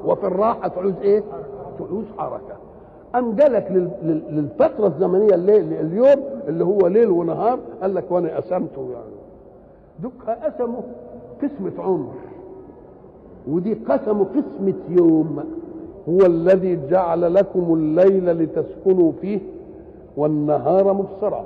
وفي الراحه تعوز ايه تعوز حركه أم جالك لل- لل- للفترة الزمنية الليل اليوم اللي هو ليل ونهار قال لك وأنا قسمته يعني دك قسموا قسمة عمر ودي قسموا قسمة يوم هو الذي جعل لكم الليل لتسكنوا فيه والنهار مبصرا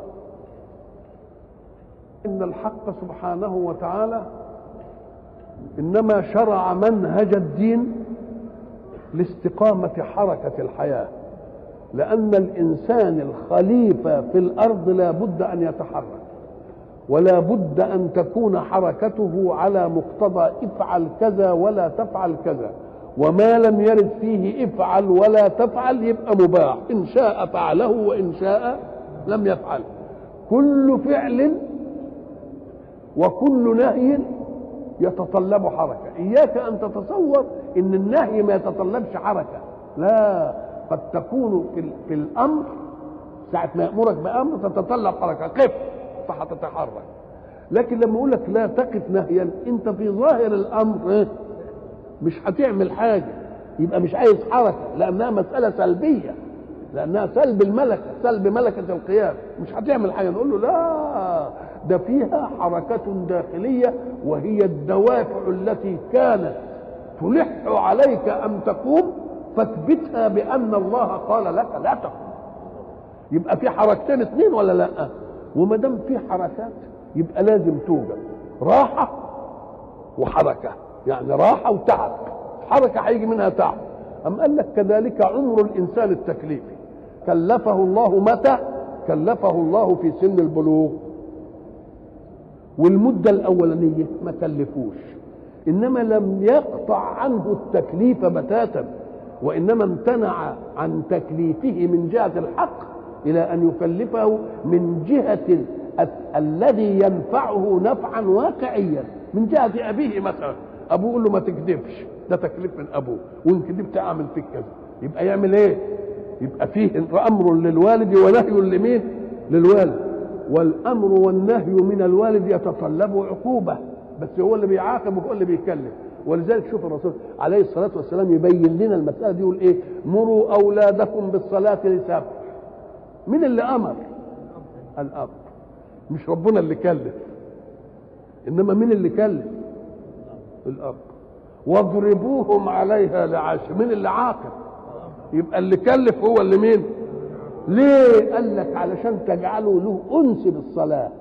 إن الحق سبحانه وتعالى إنما شرع منهج الدين لاستقامة حركة الحياة لأن الإنسان الخليفة في الأرض لا بد أن يتحرك ولا بد أن تكون حركته على مقتضى افعل كذا ولا تفعل كذا وما لم يرد فيه افعل ولا تفعل يبقى مباح إن شاء فعله وإن شاء لم يفعل كل فعل وكل نهي يتطلب حركة إياك أن تتصور إن النهي ما يتطلبش حركة لا قد تكون في, ال- في الأمر ساعة ما يأمرك بأمر تتطلب حركة قف فهتتحرك لكن لما يقول لك لا تقف نهيا أنت في ظاهر الأمر إيه؟ مش هتعمل حاجة يبقى مش عايز حركة لأنها مسألة سلبية لأنها سلب الملكة سلب ملكة القيام مش هتعمل حاجة نقول له لا ده فيها حركة داخلية وهي الدوافع التي كانت تلح عليك أن تقوم فاثبتها بأن الله قال لك لا تقوم يبقى في حركتين اثنين ولا لا وما دام في حركات يبقى لازم توجد راحة وحركة يعني راحة وتعب حركة هيجي منها تعب أم قال لك كذلك عمر الإنسان التكليفي كلفه الله متى كلفه الله في سن البلوغ والمدة الأولانية ما كلفوش إنما لم يقطع عنه التكليف بتاتا وإنما امتنع عن تكليفه من جهة الحق إلى أن يكلفه من جهة ال- الذي ينفعه نفعا واقعيا من جهة أبيه مثلا أبوه يقول له ما تكذبش ده تكليف من أبوه وإن كذبت أعمل فيك كذا يبقى يعمل إيه؟ يبقى فيه أمر للوالد ونهي لمين؟ للوالد والامر والنهي من الوالد يتطلب عقوبه بس هو اللي بيعاقب وهو اللي بيكلف ولذلك شوف الرسول عليه الصلاه والسلام يبين لنا المساله دي يقول ايه مروا اولادكم بالصلاه لسبع مين اللي امر الاب مش ربنا اللي كلف انما مين اللي كلف الاب واضربوهم عليها لعشر مين اللي عاقب يبقى اللي كلف هو اللي مين ليه قال لك علشان تجعلوا له انس بالصلاه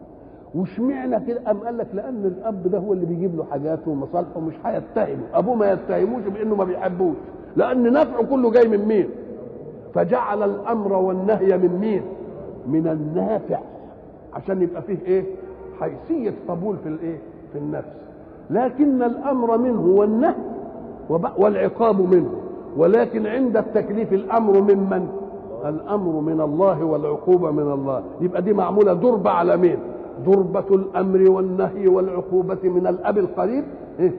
واشمعنى كده قام قال لك لان الاب ده هو اللي بيجيب له حاجاته ومصالحه مش هيتهمه ابوه ما يتهموش بانه ما بيحبوش لان نفعه كله جاي من مين فجعل الامر والنهي من مين من النافع عشان يبقى فيه ايه حيثيه قبول في الايه في النفس لكن الامر منه والنهي وب- والعقاب منه ولكن عند التكليف الامر ممن الامر من الله والعقوبه من الله يبقى دي معموله ضربه على مين ضربه الامر والنهي والعقوبه من الاب القريب إيه؟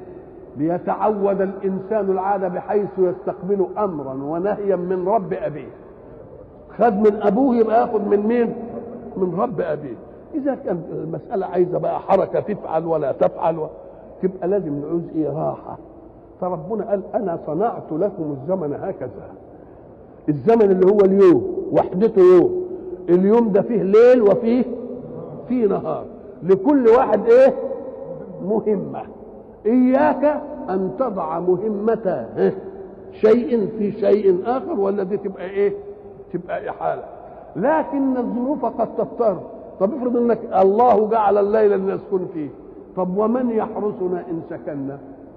ليتعود الانسان العاده بحيث يستقبل امرا ونهيا من رب ابيه خد من ابوه يبقى ياخد من مين من رب ابيه اذا كان المساله عايزه بقى حركه تفعل ولا تفعل و... تبقى لازم نعوز ايه راحه فربنا قال انا صنعت لكم الزمن هكذا الزمن اللي هو اليوم وحدته يوم اليوم ده فيه ليل وفيه فيه نهار لكل واحد ايه مهمة اياك ان تضع مهمة إيه؟ شيء في شيء اخر ولا دي تبقى ايه تبقى احالة لكن الظروف قد تضطر طب افرض انك الله جعل الليل لنسكن فيه طب ومن يحرسنا ان سكننا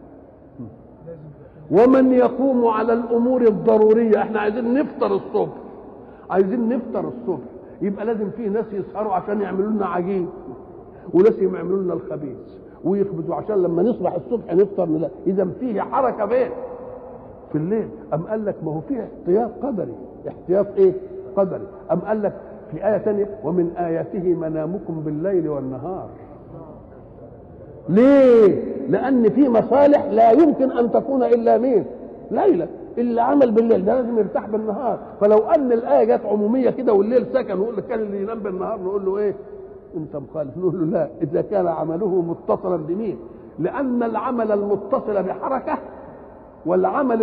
ومن يقوم على الامور الضروريه احنا عايزين نفطر الصبح عايزين نفطر الصبح يبقى لازم في ناس يسهروا عشان يعملوا لنا عجين وناس يعملوا لنا الخبيث ويخبزوا عشان لما نصبح الصبح نفطر لا اذا فيه حركه بين في الليل ام قال لك ما هو فيه احتياط قدري احتياط ايه قدري ام قال لك في ايه ثانيه ومن اياته منامكم بالليل والنهار ليه؟ لأن في مصالح لا يمكن أن تكون إلا مين؟ ليلة اللي عمل بالليل ده لازم يرتاح بالنهار فلو أن الآية جت عمومية كده والليل سكن ويقول لك كان اللي ينام بالنهار نقول له إيه؟ أنت مخالف نقول له لا إذا كان عمله متصلا بمين؟ لأن العمل المتصل بحركة والعمل